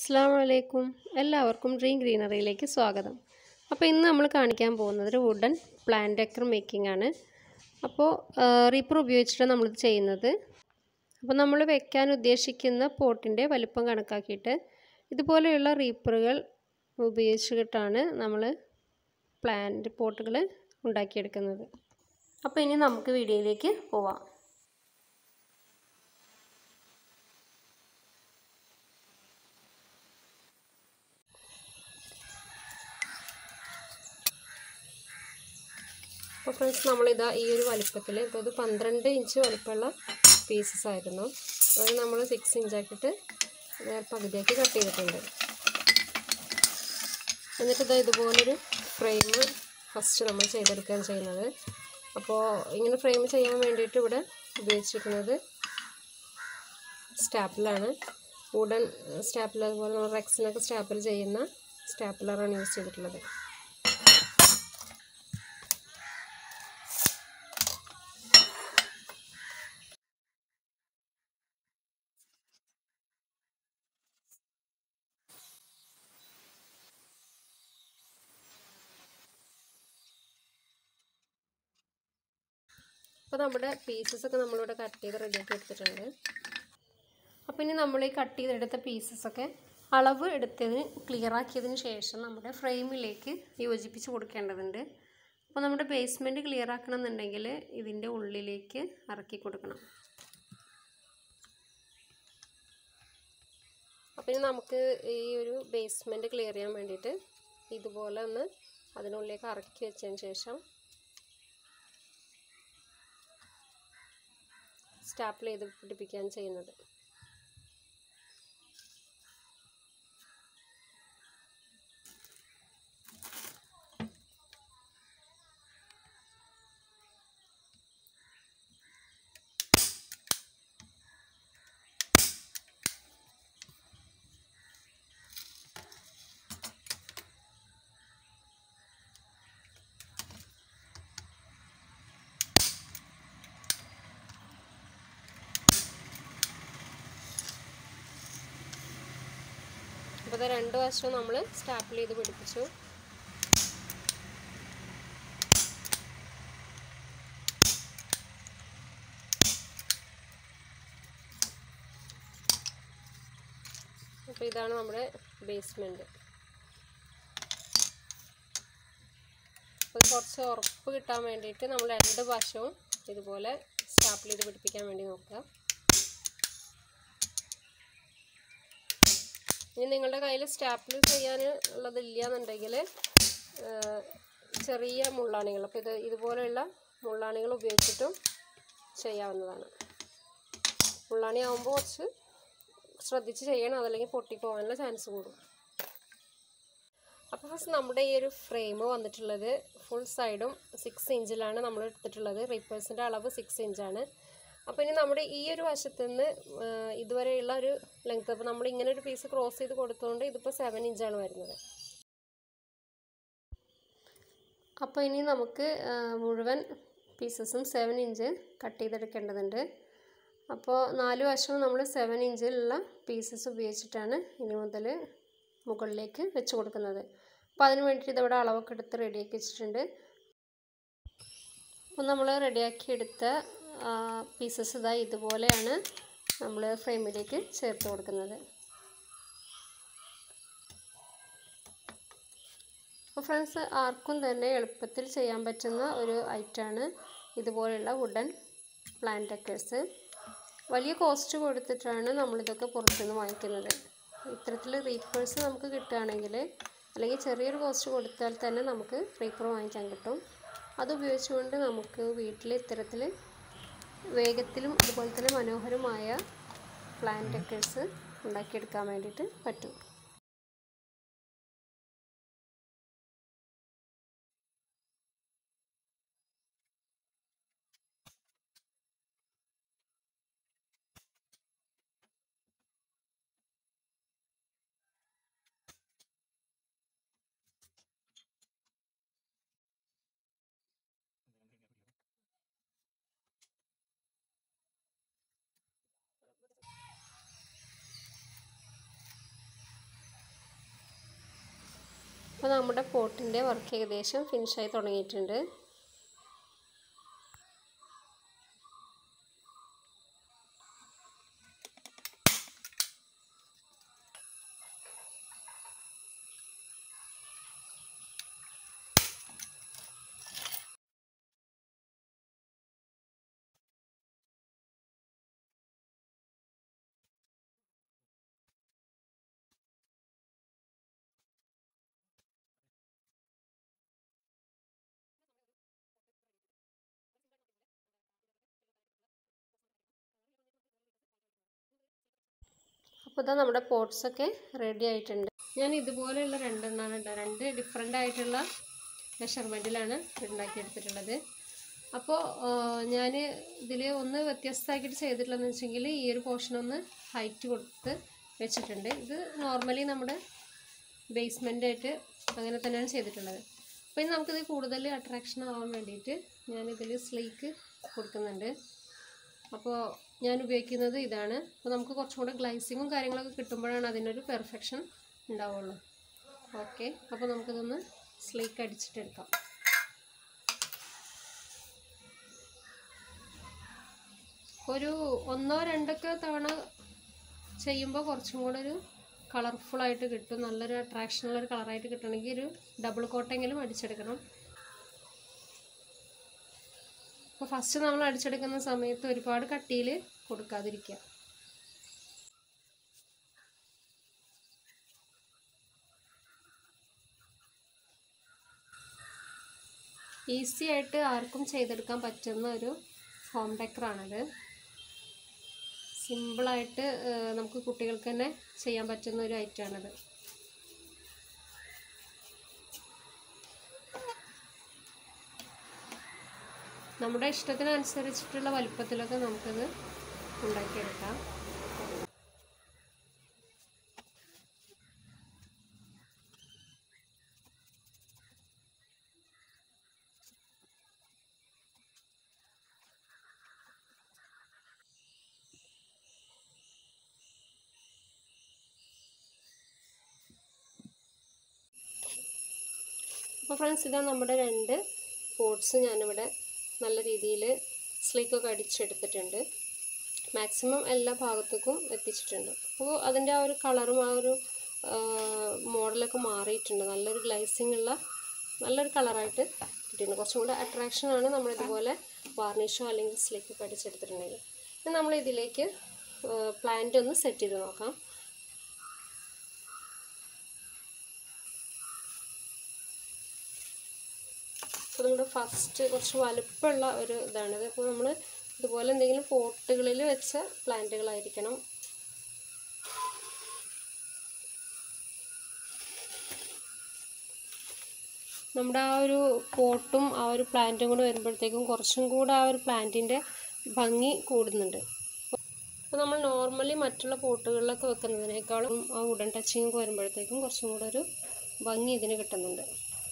അസ്സാം വലൈക്കും എല്ലാവർക്കും ഡ്രീം ഗ്രീനറിയിലേക്ക് സ്വാഗതം അപ്പോൾ ഇന്ന് നമ്മൾ കാണിക്കാൻ പോകുന്നത് ഒരു വുഡൻ പ്ലാന്റ് ഡെക്കർ മേക്കിംഗ് ആണ് അപ്പോൾ റീപ്പർ ഉപയോഗിച്ചിട്ട് നമ്മളിത് ചെയ്യുന്നത് അപ്പോൾ നമ്മൾ വെക്കാൻ ഉദ്ദേശിക്കുന്ന പോട്ടിൻ്റെ വലിപ്പം കണക്കാക്കിയിട്ട് ഇതുപോലെയുള്ള റീപ്പറുകൾ ഉപയോഗിച്ചിട്ടാണ് നമ്മൾ പ്ലാന്റ് പോട്ടുകൾ ഉണ്ടാക്കിയെടുക്കുന്നത് അപ്പോൾ ഇനി നമുക്ക് വീഡിയോയിലേക്ക് പോവാം അപ്പോൾ ഫ്രണ്ട്സ് നമ്മളിതാ ഈ ഒരു വലിപ്പത്തിൽ ഇപ്പോൾ ഇത് പന്ത്രണ്ട് ഇഞ്ച് വലിപ്പമുള്ള പീസസ് ആയിരുന്നു അത് നമ്മൾ സിക്സ് ഇഞ്ചാക്കിയിട്ട് നേരെ പകുതിയാക്കി കട്ട് ചെയ്തിട്ടുണ്ട് എന്നിട്ട് ഇതാ ഇതുപോലൊരു ഫ്രെയിം ഫസ്റ്റ് നമ്മൾ ചെയ്തെടുക്കുകയാണ് ചെയ്യുന്നത് അപ്പോൾ ഇങ്ങനെ ഫ്രെയിം ചെയ്യാൻ വേണ്ടിയിട്ട് ഇവിടെ ഉപയോഗിച്ചിരിക്കുന്നത് സ്റ്റാപ്പിലാണ് വുഡൻ സ്റ്റാപ്പിൽ അതുപോലെ നമ്മൾ റെക്സിനൊക്കെ സ്റ്റാപ്പിൽ ചെയ്യുന്ന സ്റ്റാപ്പിലറാണ് യൂസ് ചെയ്തിട്ടുള്ളത് അപ്പോൾ നമ്മുടെ പീസസ് ഒക്കെ നമ്മളിവിടെ കട്ട് ചെയ്ത് റെഡിയാക്കി എടുത്തിട്ടുണ്ട് അപ്പോൾ ഇനി നമ്മൾ ഈ കട്ട് ചെയ്തെടുത്ത പീസസൊക്കെ അളവ് എടുത്തതിന് ക്ലിയർ ആക്കിയതിന് ശേഷം നമ്മുടെ ഫ്രെയിമിലേക്ക് യോജിപ്പിച്ച് കൊടുക്കേണ്ടതുണ്ട് അപ്പോൾ നമ്മുടെ ബേസ്മെൻറ്റ് ക്ലിയർ ആക്കണം എന്നുണ്ടെങ്കിൽ ഇതിൻ്റെ ഉള്ളിലേക്ക് ഇറക്കി കൊടുക്കണം അപ്പോൾ ഇനി നമുക്ക് ഈ ഒരു ബേസ്മെൻറ്റ് ക്ലിയർ ചെയ്യാൻ വേണ്ടിയിട്ട് ഇതുപോലെ ഒന്ന് അതിനുള്ളിലേക്ക് ഇറക്കി വെച്ചതിന് ശേഷം സ്റ്റാപ്പിൾ ചെയ്ത് പിടിപ്പിക്കാൻ ചെയ്യുന്നത് അപ്പോൾ ഇത് രണ്ട് വശവും നമ്മൾ സ്റ്റാപ്പിൾ ചെയ്ത് പിടിപ്പിച്ചു അപ്പോൾ ഇതാണ് നമ്മുടെ ബേസ്മെൻറ്റ് അപ്പോൾ കുറച്ച് ഉറപ്പ് കിട്ടാൻ വേണ്ടിയിട്ട് നമ്മൾ രണ്ട് വശവും ഇതുപോലെ സ്റ്റാപ്പിൾ ചെയ്ത് പിടിപ്പിക്കാൻ വേണ്ടി നോക്കുക ഇനി നിങ്ങളുടെ കയ്യിൽ സ്റ്റാപ്പിൾ ചെയ്യാൻ ഉള്ളതില്ല എന്നുണ്ടെങ്കിൽ ചെറിയ മുള്ളാണികൾ അപ്പോൾ ഇത് ഇതുപോലെയുള്ള മുള്ളാണികൾ ഉപയോഗിച്ചിട്ടും ചെയ്യാവുന്നതാണ് മുള്ളാണി ആകുമ്പോൾ കുറച്ച് ശ്രദ്ധിച്ച് ചെയ്യണം അതല്ലെങ്കിൽ പൊട്ടിപ്പോകാനുള്ള ചാൻസ് കൂടും അപ്പോൾ ഫസ്റ്റ് നമ്മുടെ ഈ ഒരു ഫ്രെയിം വന്നിട്ടുള്ളത് ഫുൾ സൈഡും സിക്സ് ഇഞ്ചിലാണ് നമ്മൾ എടുത്തിട്ടുള്ളത് റിപ്പേഴ്സിൻ്റെ അളവ് സിക്സ് ഇഞ്ചാണ് അപ്പോൾ ഇനി നമ്മുടെ ഈ ഒരു വശത്ത് നിന്ന് ഇതുവരെയുള്ള ഒരു ലെങ്ത് അപ്പോൾ നമ്മൾ ഇങ്ങനെ ഒരു പീസ് ക്രോസ് ചെയ്ത് കൊടുത്തുകൊണ്ട് ഇതിപ്പോൾ സെവൻ ഇഞ്ചാണ് വരുന്നത് അപ്പോൾ ഇനി നമുക്ക് മുഴുവൻ പീസസും സെവൻ ഇഞ്ച് കട്ട് ചെയ്തെടുക്കേണ്ടതുണ്ട് അപ്പോൾ നാല് വശവും നമ്മൾ സെവൻ ഇഞ്ചിലുള്ള പീസസ് ഉപയോഗിച്ചിട്ടാണ് ഇനി മുതൽ മുകളിലേക്ക് വെച്ച് കൊടുക്കുന്നത് അപ്പോൾ അതിന് വേണ്ടിയിട്ട് ഇതവിടെ അളവൊക്കെ എടുത്ത് റെഡിയാക്കി വെച്ചിട്ടുണ്ട് അപ്പോൾ നമ്മൾ റെഡിയാക്കി എടുത്ത പീസസ് ഇതാ ഇതുപോലെയാണ് നമ്മൾ ഫ്രെയിമിലേക്ക് ചേർത്ത് കൊടുക്കുന്നത് അപ്പോൾ ഫ്രണ്ട്സ് ആർക്കും തന്നെ എളുപ്പത്തിൽ ചെയ്യാൻ പറ്റുന്ന ഒരു ഐറ്റമാണ് ഇതുപോലെയുള്ള വുഡൻ പ്ലാന്റ് ഡെക്കേഴ്സ് വലിയ കോസ്റ്റ് കൊടുത്തിട്ടാണ് നമ്മളിതൊക്കെ പുറത്തുനിന്ന് വാങ്ങിക്കുന്നത് ഇത്തരത്തിൽ റീപ്പേഴ്സ് നമുക്ക് കിട്ടുകയാണെങ്കിൽ അല്ലെങ്കിൽ ചെറിയൊരു കോസ്റ്റ് കൊടുത്താൽ തന്നെ നമുക്ക് റീപ്പർ വാങ്ങിക്കാൻ കിട്ടും അത് ഉപയോഗിച്ചുകൊണ്ട് നമുക്ക് വീട്ടിൽ ഇത്തരത്തിൽ വേഗത്തിലും അതുപോലെ തന്നെ മനോഹരമായ പ്ലാന്റ് ഡെക്കേഴ്സ് ഉണ്ടാക്കിയെടുക്കാൻ വേണ്ടിയിട്ട് പറ്റും അപ്പോൾ നമ്മുടെ പോട്ടിൻ്റെ വർക്ക് ഏകദേശം ഫിനിഷായി തുടങ്ങിയിട്ടുണ്ട് അപ്പോൾ ഇതാ നമ്മുടെ പോട്ട്സൊക്കെ റെഡി ആയിട്ടുണ്ട് ഞാൻ ഇതുപോലെയുള്ള രണ്ടെണ്ണമാണ് കേട്ടോ രണ്ട് ഡിഫറെൻ്റ് ആയിട്ടുള്ള മെഷർമെൻറ്റിലാണ് ഉണ്ടാക്കിയെടുത്തിട്ടുള്ളത് അപ്പോൾ ഞാൻ ഇതിൽ ഒന്ന് വ്യത്യസ്തമാക്കിയിട്ട് ചെയ്തിട്ടുള്ളതെന്ന് വെച്ചെങ്കിൽ ഈ ഒരു പോർഷൻ ഒന്ന് ഹൈറ്റ് കൊടുത്ത് വെച്ചിട്ടുണ്ട് ഇത് നോർമലി നമ്മുടെ ബേസ്മെൻ്റ് ആയിട്ട് അങ്ങനെ തന്നെയാണ് ചെയ്തിട്ടുള്ളത് അപ്പോൾ ഇനി നമുക്കിത് കൂടുതൽ അട്രാക്ഷൻ ആവാൻ വേണ്ടിയിട്ട് ഞാനിതിൽ സ്ലീക്ക് കൊടുക്കുന്നുണ്ട് അപ്പോൾ ഞാൻ ഉപയോഗിക്കുന്നത് ഇതാണ് അപ്പോൾ നമുക്ക് കുറച്ചും കൂടെ ഗ്ലൈസിങ്ങും കാര്യങ്ങളൊക്കെ കിട്ടുമ്പോഴാണ് അതിനൊരു പെർഫെക്ഷൻ ഉണ്ടാവുള്ളൂ ഓക്കെ അപ്പോൾ നമുക്കിതൊന്ന് സ്ലീക്ക് അടിച്ചിട്ടെടുക്കാം ഒരു ഒന്നോ രണ്ടൊക്കെ തവണ ചെയ്യുമ്പോൾ കുറച്ചും കൂടെ ഒരു കളർഫുള്ളായിട്ട് കിട്ടും നല്ലൊരു അട്രാക്ഷനുള്ള ഒരു കളറായിട്ട് കിട്ടണമെങ്കിൽ ഒരു ഡബിൾ കോട്ടെങ്കിലും അടിച്ചെടുക്കണം അപ്പോൾ ഫസ്റ്റ് നമ്മൾ അടിച്ചെടുക്കുന്ന സമയത്ത് ഒരുപാട് കട്ടിയിൽ കൊടുക്കാതിരിക്കുക ഈസി ആയിട്ട് ആർക്കും ചെയ്തെടുക്കാൻ പറ്റുന്ന ഒരു ഹോം ഡെക്കറാണത് സിമ്പിളായിട്ട് നമുക്ക് കുട്ടികൾക്ക് തന്നെ ചെയ്യാൻ പറ്റുന്ന ഒരു ഐറ്റമാണത് നമ്മുടെ ഇഷ്ടത്തിനനുസരിച്ചിട്ടുള്ള വലുപ്പത്തിലൊക്കെ നമുക്കത് ഉണ്ടാക്കിയെടുക്കാം അപ്പോൾ ഫ്രണ്ട്സ് ഇതാ നമ്മുടെ രണ്ട് പോട്ട്സ് ഞാനിവിടെ നല്ല രീതിയിൽ സ്ലീക്കൊക്കെ അടിച്ചെടുത്തിട്ടുണ്ട് മാക്സിമം എല്ലാ ഭാഗത്തേക്കും എത്തിച്ചിട്ടുണ്ട് അപ്പോൾ അതിൻ്റെ ആ ഒരു കളറും ആ ഒരു മോഡലൊക്കെ മാറിയിട്ടുണ്ട് നല്ലൊരു ഗ്ലൈസിങ് ഉള്ള നല്ലൊരു കളറായിട്ട് കിട്ടിയിട്ടുണ്ട് കുറച്ചും കൂടെ അട്രാക്ഷനാണ് നമ്മളിതുപോലെ വാർണിഷോ അല്ലെങ്കിൽ സ്ലീക്കൊക്കെ അടിച്ചെടുത്തിട്ടുണ്ടെങ്കിൽ ഇനി നമ്മൾ ഇതിലേക്ക് പ്ലാന്റ് ഒന്ന് സെറ്റ് ചെയ്ത് നോക്കാം അപ്പോൾ നമ്മുടെ ഫസ്റ്റ് കുറച്ച് വലുപ്പമുള്ള ഒരു ഇതാണിത് അപ്പോൾ നമ്മൾ ഇതുപോലെ എന്തെങ്കിലും പോട്ടുകളിൽ വെച്ച പ്ലാന്റുകളായിരിക്കണം നമ്മുടെ ആ ഒരു പോട്ടും ആ ഒരു പ്ലാന്റും കൂടെ വരുമ്പോഴത്തേക്കും കുറച്ചും കൂടെ ആ ഒരു പ്ലാന്റിൻ്റെ ഭംഗി കൂടുന്നുണ്ട് അപ്പോൾ നമ്മൾ നോർമലി മറ്റുള്ള പോട്ടുകളിലൊക്കെ വെക്കുന്നതിനേക്കാളും ആ വുഡൻ ടച്ചിങ് ഒക്കെ വരുമ്പോഴത്തേക്കും കുറച്ചും കൂടെ ഒരു ഭംഗി ഇതിന് കിട്ടുന്നുണ്ട്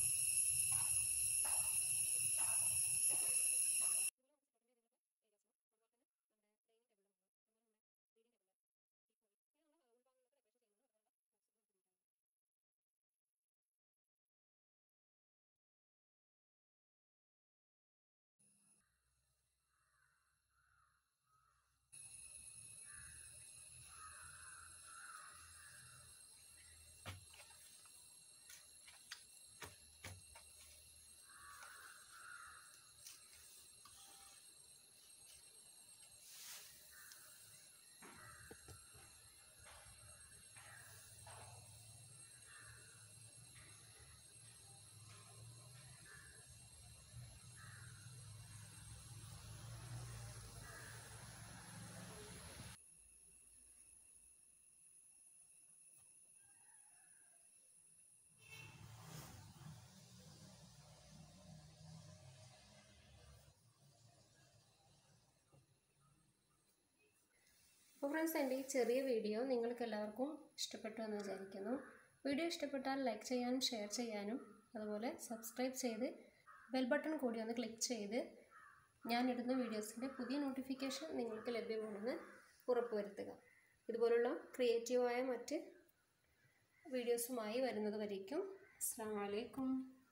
അപ്പോൾ ഫ്രണ്ട്സ് എൻ്റെ ഈ ചെറിയ വീഡിയോ നിങ്ങൾക്ക് എല്ലാവർക്കും ഇഷ്ടപ്പെട്ടു എന്ന് വിചാരിക്കുന്നു വീഡിയോ ഇഷ്ടപ്പെട്ടാൽ ലൈക്ക് ചെയ്യാനും ഷെയർ ചെയ്യാനും അതുപോലെ സബ്സ്ക്രൈബ് ചെയ്ത് ബെൽ ബട്ടൺ കൂടി ഒന്ന് ക്ലിക്ക് ചെയ്ത് ഞാനിടുന്ന വീഡിയോസിൻ്റെ പുതിയ നോട്ടിഫിക്കേഷൻ നിങ്ങൾക്ക് ലഭ്യമാണെന്ന് ഉറപ്പുവരുത്തുക ഇതുപോലുള്ള ക്രിയേറ്റീവായ മറ്റ് വീഡിയോസുമായി വരുന്നത് വരേക്കും അസ്സാം വലൈക്കും